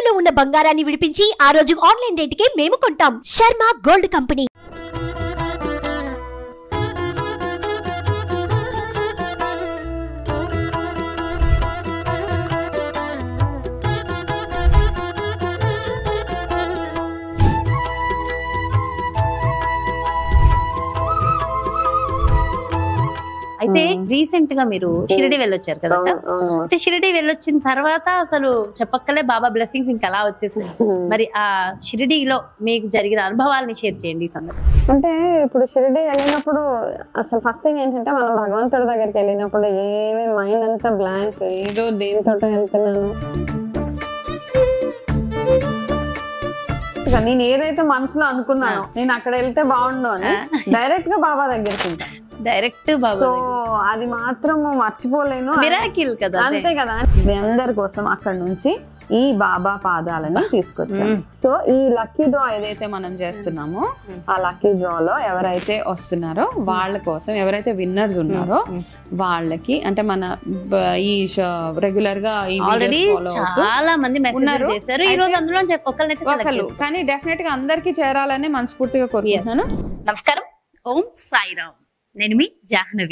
తాకట్టులో ఉన్న బంగారాన్ని విడిపించి ఆ రోజు ఆన్లైన్ రేటుకే మేము కొంటాం శర్మ గోల్డ్ కంపెనీ అయితే మ్మ్. రీసెంట్ గా మీరు షిరిడి వెళ్ళొచ్చారు కదా అవును, అవును. అయితే షిరిడి వెళ్ళొచ్చిన తర్వాత అసలు చెప్పక్కలే బాబా బ్లెస్సింగ్స్ ఇంకా అలా వచ్చేసింది మరి ఆ షిరిడిలో మీకు జరిగిన అనుభవాలని షేర్ చేయండి ఈ సందర్భంగా అంటే ఇప్పుడు షిరిడి వెళ్ళినప్పుడు అసలు ఫస్ట్ థింగ్ ఏంటంటే మనం భగవంతుడి దగ్గరికి వెళ్ళినప్పుడు ఏమి మైండ్ అంతా బ్లాంక్ ఏదో దేనితో వెళ్తున్నాను ఇక నేను ఏదైతే మనసులో అనుకున్నానో నేను అక్కడ వెళ్తే బాగుండు అని డైరెక్ట్ గా బాబా దగ్గరికి ఉంటా డైరెక్ట్ బాబా సో అది మాత్రం మర్చిపోలేను మిరాకిల్ కదా అదే. అంతే కదా మీ అందరి కోసం అక్కడ నుంచి ఈ బాబా పాదాలని తీసుకొచ్చాం మ్మ్. సో ఈ లక్కీ డ్రా ఏదైతే మనం చేస్తున్నామో ఆ లక్కీ డ్రా లో ఎవరైతే వస్తున్నారో వాళ్ళ కోసం ఎవరైతే విన్నర్స్ ఉన్నారో వాళ్ళకి అంటే మన బ- ఈ రెగ్యులర్ గా ఈ ఆల్రెడీ videos follow అవుతూ చాలా మంది మెసేజ్ ఉన్నారు. చేశారు ఈ రోజు అందులో ఒక్కరినైతే select ఒకళ్ళు చేస్తాం. కానీ డెఫినెట్ గా అందరికి చేరాలని మనస్ఫూర్తిగా కోరుకుంటున్నాను నమస్కారం ఓం సాయిరామ్ నేను మీ జాహ్నవి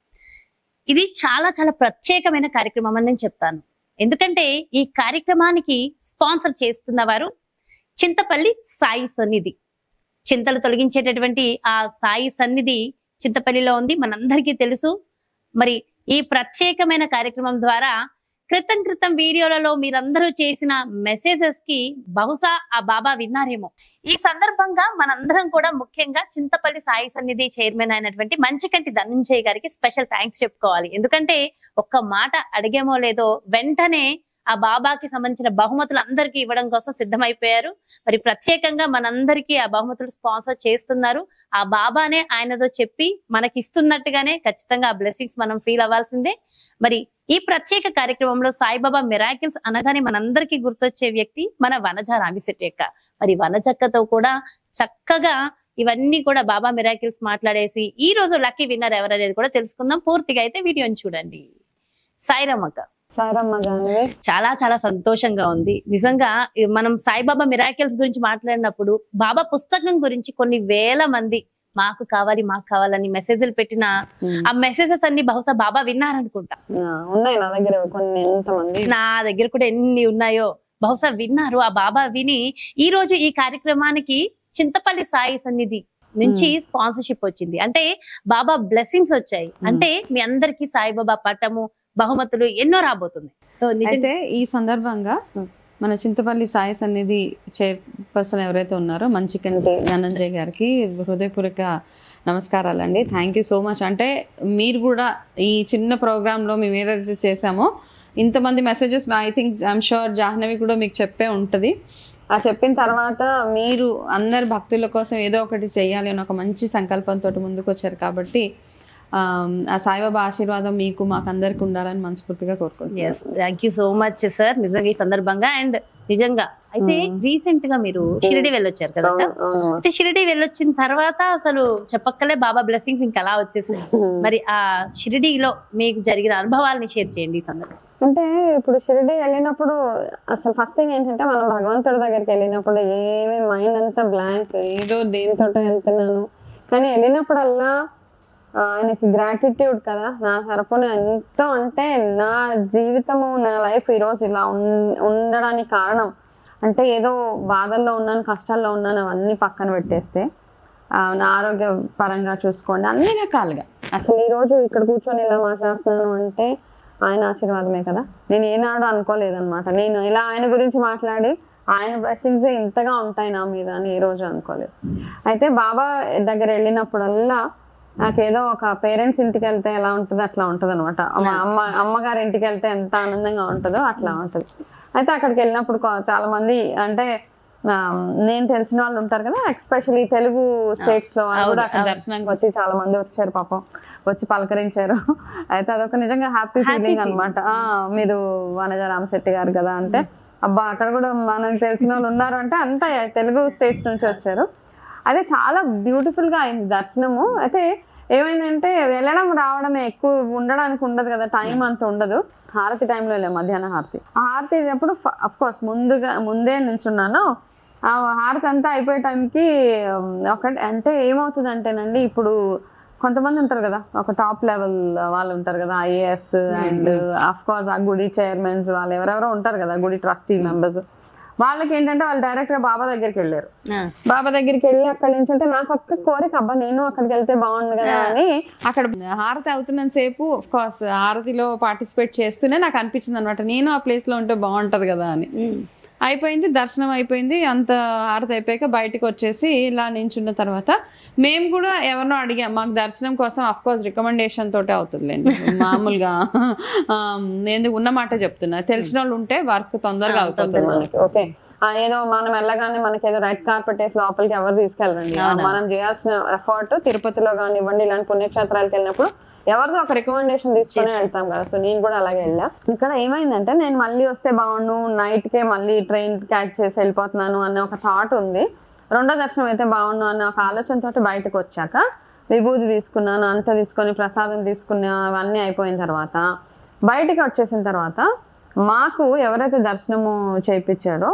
ఇది చాలా చాలా ప్రత్యేకమైన కార్యక్రమం అని నేను చెప్తాను ఎందుకంటే ఈ కార్యక్రమానికి స్పాన్సర్ చేస్తున్న వారు చింతపల్లి సాయి సన్నిధి చింతలు తొలగించేటటువంటి ఆ సాయి సన్నిధి చింతపల్లిలో ఉంది మనందరికీ తెలుసు మరి ఈ ప్రత్యేకమైన కార్యక్రమం ద్వారా క్రితం క్రితం వీడియోలలో మీరందరూ చేసిన మెసేజెస్ కి బహుశా ఆ బాబా విన్నారేమో ఈ సందర్భంగా మనందరం కూడా ముఖ్యంగా చింతపల్లి సాయి సన్నిధి చైర్మన్ అయినటువంటి మంచికంటి ధనంజయ్ గారికి స్పెషల్ థ్యాంక్స్ చెప్పుకోవాలి ఎందుకంటే ఒక్క మాట అడిగేమో లేదో వెంటనే ఆ బాబాకి సంబంధించిన బహుమతులు అందరికీ ఇవ్వడం కోసం సిద్ధమైపోయారు మరి ప్రత్యేకంగా మనందరికీ ఆ బహుమతులు స్పాన్సర్ చేస్తున్నారు ఆ బాబానే ఆయనతో చెప్పి మనకి ఇస్తున్నట్టుగానే ఖచ్చితంగా ఆ బ్లెస్సింగ్స్ మనం ఫీల్ అవ్వాల్సిందే మరి ఈ ప్రత్యేక కార్యక్రమంలో సాయిబాబా మిరాకిల్స్ అనగానే మనందరికీ గుర్తొచ్చే వ్యక్తి మన వనజ రామిశెట్టి అక్క మరి వనజక్కతో కూడా చక్కగా ఇవన్నీ కూడా బాబా మిరాకిల్స్ మాట్లాడేసి ఈ రోజు లక్కీ విన్నర్ ఎవరనేది కూడా తెలుసుకుందాం పూర్తిగా అయితే వీడియోని చూడండి సాయిరామ్ అక్క సారమ్మ జానవి చాలా చాలా సంతోషంగా ఉంది నిజంగా ఈ మనం సాయిబాబా మిరాకిల్స్ గురించి మాట్లాడినప్పుడు బాబా పుస్తకం గురించి కొన్ని వేల మంది మాకు కావాలి మాకు కావాలని మెసేజ్లు పెట్టిన ఆ మెసేజెస్ అన్ని బహుశా బాబా విన్నారనుకుంటా ఆ, ఉన్నాయి నా దగ్గర కొన్ని ఎంతమంది నా దగ్గర కూడా ఎన్ని ఉన్నాయో బహుశా విన్నారు ఆ బాబా విని ఈ రోజు ఈ కార్యక్రమానికి చింతపల్లి సాయి సన్నిధి నుంచి స్పాన్సర్షిప్ వచ్చింది అంటే బాబా బ్లెస్సింగ్స్ వచ్చాయి అంటే మీ అందరికి సాయిబాబా పట్టము బహుమతులు ఎన్నో రాబోతుంది సో నిజంగా అయితే ఈ సందర్భంగా Hmm. మన చింతపల్లి సాయి సన్నిధి చైర్ పర్సన్ ఎవరైతే ఉన్నారో మంచికంటి ధనంజయ్ గారికి హృదయపూర్వక నమస్కారాలండి థ్యాంక్ యూ సో మచ్ అంటే మీరు కూడా ఈ చిన్న ప్రోగ్రాంలో మేము ఏదైతే చేసామో ఇంతమంది messages I think I'm sure Jahnavi కూడా మీకు చెప్పే ఉంటుంది ఆ చెప్పిన తర్వాత మీరు అందరి భక్తుల కోసం ఏదో ఒకటి చేయాలి అని ఒక మంచి సంకల్పంతో ముందుకు వచ్చారు కాబట్టి ఆ, ఆ సాయిబాబా ఆశీర్వాదం మీకు మాకు అందరికి ఉండాలని మనస్ఫూర్తిగా కోరుకుంటున్నాను yes thank you so much sir నిజంగా ఈ సందర్భంగా అండ్ నిజంగా అయితే Hmm. రీసెంట్ గా మీరు షిరిడి వెళ్ళొచ్చారు కదా అక్క? అయితే షిరిడి వెళ్ళొచ్చిన తర్వాత అసలు చెప్పక్కలే బాబా బ్లెస్సింగ్స్ ఇంకా అలా వచ్చేసింది మరి ఆ షిరిడిలో మీకు జరిగిన అనుభవాలని షేర్ చేయండి ఈ సందర్భంగా అంటే ఇప్పుడు షిరిడి వెళ్ళినప్పుడు అసలు ఫస్ట్ థింగ్ ఏంటంటే మనం భగవంతుడి దగ్గరికి వెళ్ళినప్పుడు ఏమి మైండ్ అంతా బ్లాంక్ ఏదో దేనితో వెళ్తున్నాను కానీ వెళ్ళినప్పుడల్లా ఆ, ఆయనకి గ్రాటిట్యూడ్ కదా నా తరపున ఎంతో అంటే నా జీవితము నా లైఫ్ ఈరోజు ఇలా ఉన్- ఉండడానికి కారణం అంటే ఏదో బాధల్లో ఉన్నాను కష్టాల్లో ఉన్నాను అవన్నీ పక్కన పెట్టేస్తే ఆ, నా ఆరోగ్య పరంగా చూసుకోండి అన్ని రకాలుగా అసలు ఈ రోజు ఇక్కడ కూర్చొని ఇలా మాట్లాడుతున్నాను అంటే ఆయన ఆశీర్వాదమే కదా నేను ఏనాడు అనుకోలేదన్నమాట నేను ఇలా ఆయన గురించి మాట్లాడి ఆయన బ్లెస్సింగ్స్ ఇంతగా ఉంటాయి నా మీద అని ఏ రోజు అనుకోలేదు అయితే బాబా దగ్గర వెళ్ళినప్పుడల్లా నాకేదో ఒక పేరెంట్స్ ఇంటికి వెళ్తే ఎలా ఉంటుందో అట్లా ఉంటుంది అనమాట అమ్మ అమ్మగారి ఇంటికి వెళ్తే ఎంత ఆనందంగా ఉంటుందో అట్లా ఉంటుంది అయితే అక్కడికి వెళ్ళినప్పుడు కొ- చాలా మంది అంటే ఆ, నేను తెలిసిన వాళ్ళు ఉంటారు కదా ఎక్స్పెషల్లీ తెలుగు స్టేట్స్ లో వాళ్ళు కూడా అక్కడ అవును. దర్శనానికి వచ్చి చాలా మంది వచ్చారు పాపం వచ్చి పలకరించారు అయితే అదొక నిజంగా హ్యాపీ Happy ఫీలింగ్ feeling. అనమాట మీరు వనజ రామశెట్టి గారు కదా అంటే అబ్బా అక్కడ కూడా మనకు తెలిసిన వాళ్ళు ఉన్నారు అంటే అంతా తెలుగు స్టేట్స్ నుంచి వచ్చారు అదే చాలా బ్యూటిఫుల్ గా అయింది దర్శనము అయితే ఏమైందంటే వెళ్ళడం రావడమే ఎక్కువ ఉండడానికి ఉండదు కదా టైం అంత ఉండదు హారతి టైంలో వెళ్ళాం మధ్యాహ్నం హారతి ఆ హారతి అప్పుడు అఫ్ కోర్స్ ముందుగా ముందే నించున్నాను ఆ హారతి అంతా అయిపోయే టైంకి ఒకటి అంటే ఏమవుతుందంటేనండి ఇప్పుడు కొంతమంది ఉంటారు కదా ఒక టాప్ లెవెల్ వాళ్ళు ఉంటారు కదా ఐఏఎస్ అండ్ అఫ్ కోర్స్ ఆ గుడి చైర్మన్స్ వాళ్ళు ఎవరెవరో ఉంటారు కదా గుడి ట్రస్టీ మెంబర్స్ వాళ్ళకి ఏంటంటే వాళ్ళు డైరెక్ట్ గా బాబా దగ్గరికి వెళ్ళారు ఆ, బాబా దగ్గరికి వెళ్ళి అక్కడ నుంచి అంటే నాకు ఒక్క కోరిక అబ్బా నేను అక్కడికి వెళ్తే బాగుండు కదా అని అక్కడ హారతి అవుతున్నంత సేపు ఆఫ్ కోర్స్ హారతిలో పార్టిసిపేట్ చేస్తూనే నాకు అనిపించింది అనమాట నేను ఆ ప్లేస్ లో ఉంటే బాగుంటది కదా అని ఉమ్, అయిపోయింది దర్శనం అయిపోయింది అంత హారతి అయిపోయాక బయటకు వచ్చేసి ఇలా నించున్న తర్వాత మేము కూడా ఎవరినో అడిగాం మాకు దర్శనం కోసం అఫ్ కోర్స్ రికమెండేషన్ తోటే అవుతుందిలేండి మామూలుగా ఆ, ఎందుకు ఉన్న మాట చెప్తున్నా తెలిసిన వాళ్ళు ఉంటే వర్క్ తొందరగా అవుతుంది మనకి ఓకే ఆ ఏదో మనం వెళ్ళగానే మనకి ఏదో రెడ్ కార్పెట్ వేసి లోపలికి ఎవరు తీసుకెళ్ళరండి మనం చేయాల్సిన ఎఫర్ట్ తిరుపతిలో కానివ్వండి ఇలాంటి పుణ్యక్షేత్రాలకు వెళ్ళినప్పుడు ఎవరిదో ఒక రికమెండేషన్ తీసుకొని వెళ్తాం కదా సో నేను కూడా అలాగే వెళ్ళా ఇక్కడ ఏమైందంటే నేను మళ్ళీ వస్తే బాగుండు నైట్ కే మళ్ళీ ట్రైన్ క్యాచ్ చేసి వెళ్ళిపోతున్నాను అనే ఒక థాట్ ఉంది రెండో దర్శనం అయితే బాగుండు అనే ఒక ఆలోచనతో బయటకు వచ్చాక విభూతి తీసుకున్నాను అంత తీసుకొని ప్రసాదం తీసుకున్నా అవన్నీ అయిపోయిన తర్వాత బయటికి వచ్చేసిన తర్వాత మాకు ఎవరైతే దర్శనము చేయించాడో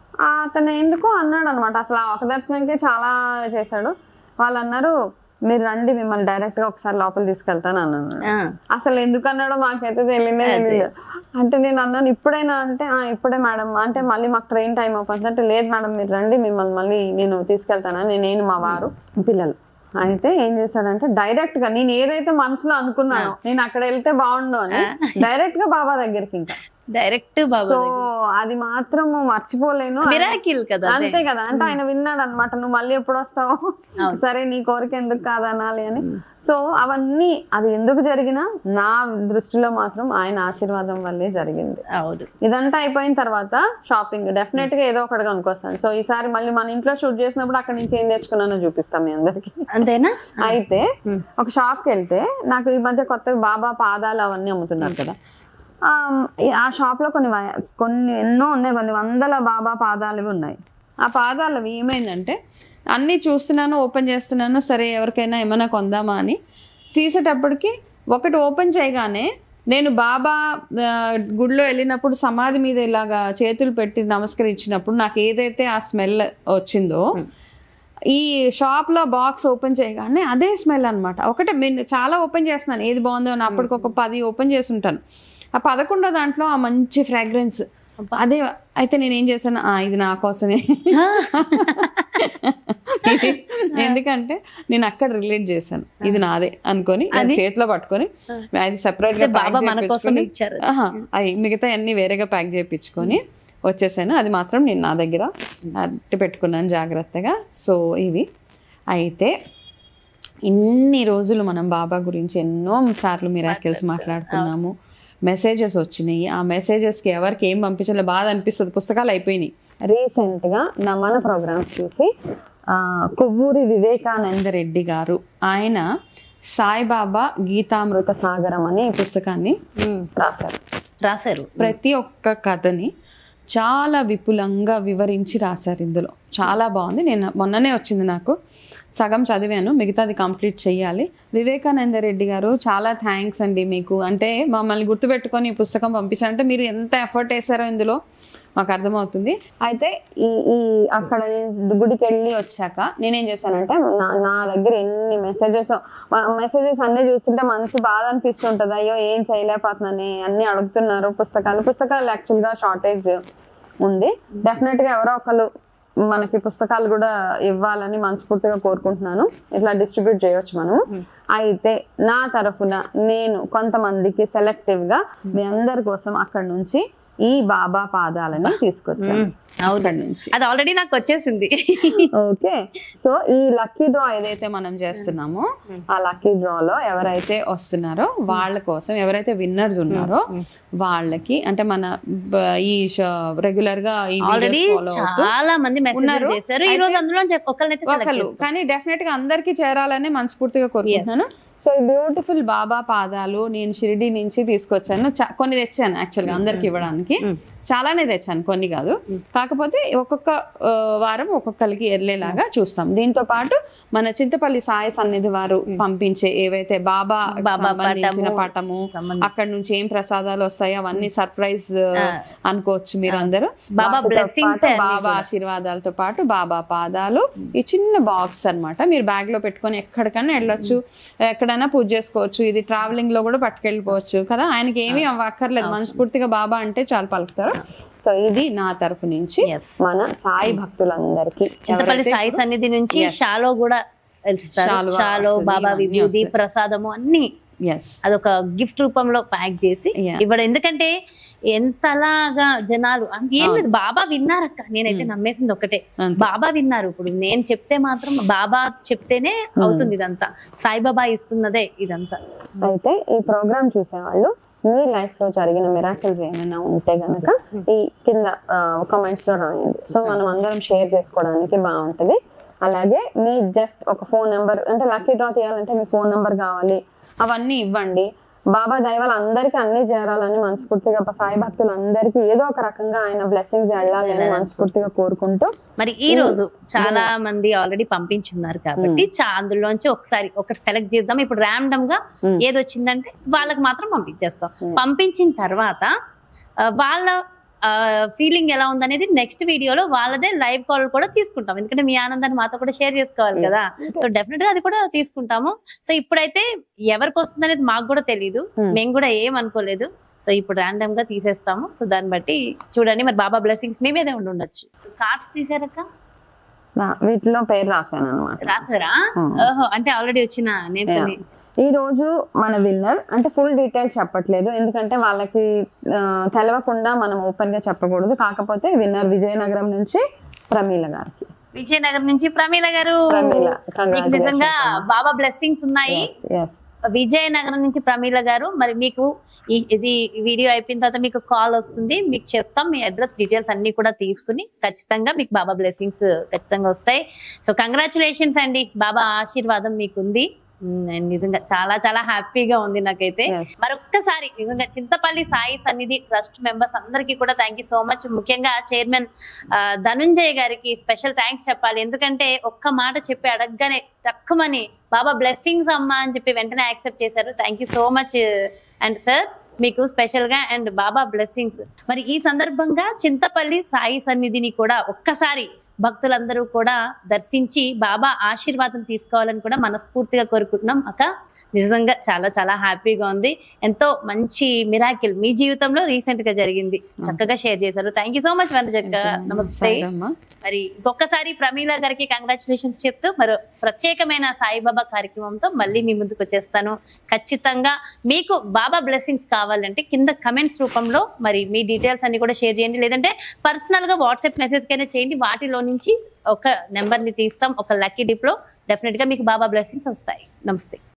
అతను ఎందుకో అన్నాడు అనమాట అసలు ఆ ఒక దర్శనంకే చాలా చేశాడు వాళ్ళు అన్నారు మీరు రండి మిమ్మల్ని డైరెక్ట్ గా ఒకసారి లోపల తీసుకెళ్తాను అన్నాను ఆ, అసలు ఎందుకు అన్నాడో మాకైతే తెలియనే తెలియదు అంటే నేను అన్నాను ఇప్పుడైనా అంటే "ఆ, ఇప్పుడే మేడం అంటే మళ్ళీ మాకు ట్రైన్ టైం అయిపోతుంది అంటే లేదు మేడం మీరు రండి మిమ్మల్ని మళ్ళీ నేను తీసుకెళ్తానని నేను మా వారు పిల్లలు అయితే ఏం చేశాడంటే డైరెక్ట్ గా నేను ఏదైతే మనసులో అనుకున్నానో నేను అక్కడ వెళ్తే బాగుండు అని డైరెక్ట్ గా బాబా దగ్గరికి ఇంకా డైరెక్ట్ బాబా సో అది మాత్రం మర్చిపోలేను మిరాకిల్ కదా అదే. అంతే కదా అంటే ఆయన విన్నాడు అనమాట నువ్వు మళ్ళీ ఎప్పుడు వస్తావు సరే నీ కోరిక ఎందుకు కాదనాలి అని సో అవన్నీ అది ఎందుకు జరిగినా నా దృష్టిలో మాత్రం ఆయన ఆశీర్వాదం వల్లే జరిగింది అవును ఇదంతా అయిపోయిన తర్వాత షాపింగ్ డెఫినెట్ గా ఏదో ఒకటి కొనుక్కొస్తాను సో ఈసారి మళ్ళీ మన ఇంట్లో షూట్ చేసినప్పుడు అక్కడ నుంచి ఏం తెచ్చుకున్నానో చూపిస్తాం మీ అందరికి అంతేనా అయితే ఒక షాప్ కి వెళ్తే నాకు ఈ మధ్య కొత్తగా బాబా పాదాలు అవన్నీ అమ్ముతున్నారు కదా ఆ, ఆ షాప్ లో కొన్ని వ- కొన్ని ఎన్నో ఉన్నాయి కొన్ని వందల బాబా పాదాలు ఉన్నాయి ఆ పాదాలవి ఏమైందంటే అన్నీ చూస్తున్నాను ఓపెన్ చేస్తున్నాను సరే ఎవరికైనా ఏమైనా కొందామా అని తీసేటప్పటికి ఒకటి ఓపెన్ చేయగానే నేను బాబా ఆ, గుడిలో వెళ్ళినప్పుడు సమాధి మీద ఇలాగా చేతులు పెట్టి నమస్కరించినప్పుడు నాకు ఏదైతే ఆ స్మెల్ వచ్చిందో ఈ షాప్లో బాక్స్ ఓపెన్ చేయగానే అదే స్మెల్ అన్నమాట ఒకటే నేను చాలా ఓపెన్ చేస్తున్నాను ఏది బాగుందో అని అప్పటికి ఒక పది ఓపెన్ చేసి ఉంటాను ఆ పదకొండో దాంట్లో ఆ మంచి ఫ్రాగ్రెన్స్ అదే అయితే నేను ఏం చేశాను "ఆ, ఇది నా కోసమే ఇది ఎందుకంటే నేను అక్కడ రిలేట్ చేశాను ఇది నాదే అనుకొని అది చేతిలో పట్టుకొని అది సెపరేట్ గా అంటే బాబా మన కోసం ఇచ్చారు. అది మిగతా అన్ని వేరేగా ప్యాక్ చేయించుకొని వచ్చేసాను అది మాత్రం నేను నా దగ్గర అట్టి పెట్టుకున్నాను జాగ్రత్తగా సో ఇది అయితే ఇన్ని రోజులు మనం బాబా గురించి ఎన్నో సార్లు మిరాకిల్స్ మాట్లాడుకున్నాము మెసేజెస్ వచ్చినాయి ఆ మెసేజెస్కి ఎవరికి ఏం పంపించాలో బాధ అనిపిస్తుంది పుస్తకాలు అయిపోయినాయి రీసెంట్ గా నా మన ప్రోగ్రామ్స్ చూసి ఆ, కొవ్వూరి వివేకానంద రెడ్డి గారు ఆయన సాయిబాబా గీతామృత సాగరం అని ఈ పుస్తకాన్ని రాశారు రాశారు ప్రతి ఒక్క కథని చాలా విపులంగా వివరించి రాశారు ఇందులో చాలా బాగుంది నేను మొన్ననే వచ్చింది నాకు సగం చదివాను మిగతాది కంప్లీట్ చేయాలి వివేకానంద రెడ్డి గారు చాలా థ్యాంక్స్ అండి మీకు అంటే మమ్మల్ని గుర్తుపెట్టుకొని ఈ పుస్తకం పంపించారంటే మీరు ఎంత ఎఫర్ట్ వేసారో ఇందులో మాకు అర్థమవుతుంది అయితే ఈ ఈ అక్కడ గుడికి వెళ్ళి వచ్చాక నేనేం చేశానంటే నా నా దగ్గర ఎన్ని మెసేజెస్ మెసేజెస్ అన్ని చూస్తుంటే మనసు బాధ అనిపిస్తుంటది అయ్యో ఏం చేయలేకపోతున్నాను అన్ని అడుగుతున్నారు పుస్తకాలు పుస్తకాలు యాక్చువల్ గా షార్టేజ్ ఉంది డెఫినెట్ గా ఎవరో ఒకళ్ళు మనకి పుస్తకాలు కూడా ఇవ్వాలని మనస్ఫూర్తిగా కోరుకుంటున్నాను ఇట్లా డిస్ట్రిబ్యూట్ చేయొచ్చు మనం అయితే నా తరఫున నేను కొంతమందికి సెలెక్టివ్ గా మీ అందరి కోసం అక్కడ నుంచి ఈ బాబా పాదాలని తీసుకొచ్చాను అక్కడి నుంచి అది ఆల్రెడీ నాకు వచ్చేసింది ఓకే సో ఈ లక్కీ డ్రా ఏదైతే ఏదైతే మనం చేస్తున్నామో ఆ లక్కీ డ్రా లో ఎవరైతే ఎవరైతే వస్తున్నారో వాళ్ళ కోసం ఎవరైతే విన్నర్స్ ఉన్నారో వాళ్ళకి అంటే మన బ- ఈ రెగ్యులర్ గా ఈ ఆల్రెడీ videos follow అవుతూ చాలా మంది మెసేజ్ ఉన్నారు. చేశారు ఈ రోజు అందులో ఒకళ్ళనైతే select ఒకళ్ళు చేస్తాం. కానీ డెఫినెట్ గా అందరికి చేరాలని మనస్ఫూర్తిగా కోరుకుంటున్నాను సో ఈ బ్యూటిఫుల్ బాబా పాదాలు నేను షిరిడి నుంచి తీసుకొచ్చాను చా- కొన్ని తెచ్చాను యాక్చువల్ గా అందరికి ఇవ్వడానికి చాలానే తెచ్చాను కొన్ని కాదు కాకపోతే ఒక్కొక్క ఆ, వారం ఒక్కొక్కరికి వెళ్ళేలాగా చూస్తాం దీంతో పాటు మన చింతపల్లి సాయి సన్నిధి వారు పంపించే ఏవైతే బాబా బాబా సంబంధించిన పటము, పటము సంబంధించి- అక్కడ నుంచి ఏం ప్రసాదాలు వస్తాయో అవన్నీ సర్ప్రైజ్ అనుకోవచ్చు మీరు అందరూ బాబా వాటితో blessings పాటు అన్నీ బాబా కూడా. ఆశీర్వాదాలతో పాటు బాబా పాదాలు ఈ చిన్న బాక్స్ అన్నమాట మీరు బ్యాగ్ లో పెట్టుకొని ఎక్కడికైనా వెళ్ళొచ్చు ఎక్కడైనా పూజ చేసుకోవచ్చు ఇది ట్రావెలింగ్ లో కూడా పట్టుకెళ్ళిపోవచ్చు కదా ఆయనకి ఏమీ అక్కర్లేదు మనస్ఫూర్తిగా బాబా అంటే చాలు పలుకుతారు సో ఇది నా తరపు నుంచి Yes. మన సాయి భక్తులందరికీ చింతపల్లి ఎవరైతే సాయి సన్నిధి నుంచి Yes. షాలో కూడా వెళ్తారు శాలువా షాలో వస్తుంది, బాబా ఇవన్నీ విభూది వస్తాయి. ప్రసాదము అన్ని ఎస్ అదొక గిఫ్ట్ రూపంలో ప్యాక్ చేసి Yeah. ఇవ్వడం ఎందుకంటే ఎంతలాగా జనాలు అంటే ఏం లేదు బాబా విన్నారక్క నేనైతే నమ్మేసింది ఒకటే అంతే. బాబా విన్నారు ఇప్పుడు నేను చెప్తే మాత్రం బాబా చెప్తేనే అవుతుంది ఇదంతా సాయిబాబా ఇస్తున్నదే ఇదంతా అయితే ఈ ప్రోగ్రామ్ చూసేవాళ్ళు మీ లైఫ్ లో జరిగిన మిరాకిల్స్ ఏమైనా ఉంటే గనక ఈ కింద కామెంట్స్ లో రాయండి సో మనం అందరం షేర్ చేసుకోవడానికి బాగుంటది అలాగే మీ జస్ట్ ఒక ఫోన్ నెంబర్ అంటే లక్కీ డ్రా తీయాలంటే మీ ఫోన్ నెంబర్ కావాలి అవన్నీ ఇవ్వండి బాబా దైవాలు అందరికీ అన్ని చేరాలని మనస్ఫూర్తిగా సాయి భక్తులు అందరికీ ఏదో ఒక రకంగా ఆయన బ్లెస్సింగ్స్ వెళ్ళాలని మనస్ఫూర్తిగా కోరుకుంటూ మరి ఈ రోజు చాలా మంది ఆల్రెడీ పంపించున్నారు కాబట్టి చా- అందులోంచి ఒకసారి ఒకటి సెలెక్ట్ చేద్దాం ఇప్పుడు ర్యాండమ్ గా Hmm. ఏది వచ్చిందంటే వాళ్ళకి మాత్రం పంపించేస్తాం పంపించిన తర్వాత ఆ, వాళ్ళ ఫీలింగ్ ఎలా ఉందనేది నెక్స్ట్ వీడియోలో వాళ్ళదే లైవ్ కాల్ కూడా తీసుకుంటాం ఎందుకంటే మీ ఆనందాన్ని మాతో కూడా షేర్ చేసుకోవాలి కదా సో డెఫినెట్ గా అది కూడా తీసుకుంటాము సో ఇప్పుడైతే ఎవరికి వస్తుంది అనేది మాకు కూడా తెలియదు Hmm. మేము కూడా ఏం అనుకోలేదు సో ఇప్పుడు ర్యాండమ్ గా తీసేస్తాము సో దాన్ని బట్టి చూడండి మరి బాబా బ్లెస్సింగ్స్ మీ మీదే ఉండి ఉండొచ్చు కార్డ్స్ తీసారక్క నా- వీటిలో పేరు రాశాను అనమాట రాసారా Hmm. ఓహో అంటే ఆల్రెడీ వచ్చిన నేమ్స్ Yeah. అన్ని ఈ రోజు మన విన్నర్ అంటే ఫుల్ డీటెయిల్స్ చెప్పట్లేదు ఎందుకంటే వాళ్ళకి ఆ, తెలవకుండా మనం ఓపెన్ గా చెప్పకూడదు కాకపోతే విన్నర్ విజయనగరం నుంచి ప్రమీల గారికి విజయనగరం నుంచి ప్రమీల గారు ప్రమీల, మీకు congratulations నిజంగా అమ్మా. బాబా బ్లెస్సింగ్స్ ఉన్నాయి Yes, yes. విజయనగరం నుంచి ప్రమీల గారు మరి మీకు ఈ- ఇది వీడియో అయిపోయిన తర్వాత మీకు కాల్ వస్తుంది మీకు చెప్తాం మీ అడ్రస్ డీటెయిల్స్ అన్ని కూడా తీసుకుని ఖచ్చితంగా మీకు బాబా బ్లెస్సింగ్స్ ఖచ్చితంగా వస్తాయి సో కంగ్రాచులేషన్స్ అండి బాబా ఆశీర్వాదం మీకుంది ఉమ్, నేను నిజంగా చాలా చాలా హ్యాపీగా ఉంది నాకైతే Yes. మరొక్కసారి నిజంగా చింతపల్లి సాయి సన్నిధి ట్రస్ట్ మెంబర్స్ అందరికీ కూడా థ్యాంక్ యూ సో మచ్ ముఖ్యంగా చైర్మన్ ధనుంజయ్ గారికి స్పెషల్ థ్యాంక్స్ చెప్పాలి ఎందుకంటే ఒక్క మాట చెప్పి అడగగానే తక్కువని బాబా బ్లెస్సింగ్స్ అమ్మా అని చెప్పి వెంటనే యాక్సెప్ట్ చేశారు thank you so much and sir మీకు స్పెషల్ గా అండ్ బాబా బ్లెస్సింగ్స్ మరి ఈ సందర్భంగా చింతపల్లి సాయి సన్నిధిని కూడా ఒక్కసారి భక్తులందరూ కూడా దర్శించి బాబా ఆశీర్వాదం తీసుకోవాలని కూడా మనస్ఫూర్తిగా కోరుకుంటున్నాం అక్క నిజంగా చాలా చాలా హ్యాపీగా ఉంది ఎంతో మంచి మిరాకిల్ మీ జీవితంలో రీసెంట్ గా జరిగింది చక్కగా షేర్ చేశారు థ్యాంక్ యూ సో మచ్ వందజక్క నమస్తే సాయిరామ్మా. మరి ఇంకొకసారి ప్రమీల గారికి కంగ్రాచులేషన్స్ చెప్తూ మరో ప్రత్యేకమైన సాయిబాబా కార్యక్రమంతో మళ్ళీ మీ ముందుకు వచ్చేస్తాను ఖచ్చితంగా మీకు బాబా బ్లెస్సింగ్స్ కావాలంటే కింద కమెంట్స్ రూపంలో మరి మీ డీటెయిల్స్ అన్ని కూడా షేర్ చేయండి లేదంటే పర్సనల్ గా వాట్సాప్ మెసేజ్ కైనా చేయండి వాటిలో నుంచి ఒక నెంబర్ ని తీస్తాం ఒక లక్కీ డిప్ లో డెఫినెట్ గా మీకు బాబా బ్లెస్సింగ్స్ వస్తాయి నమస్తే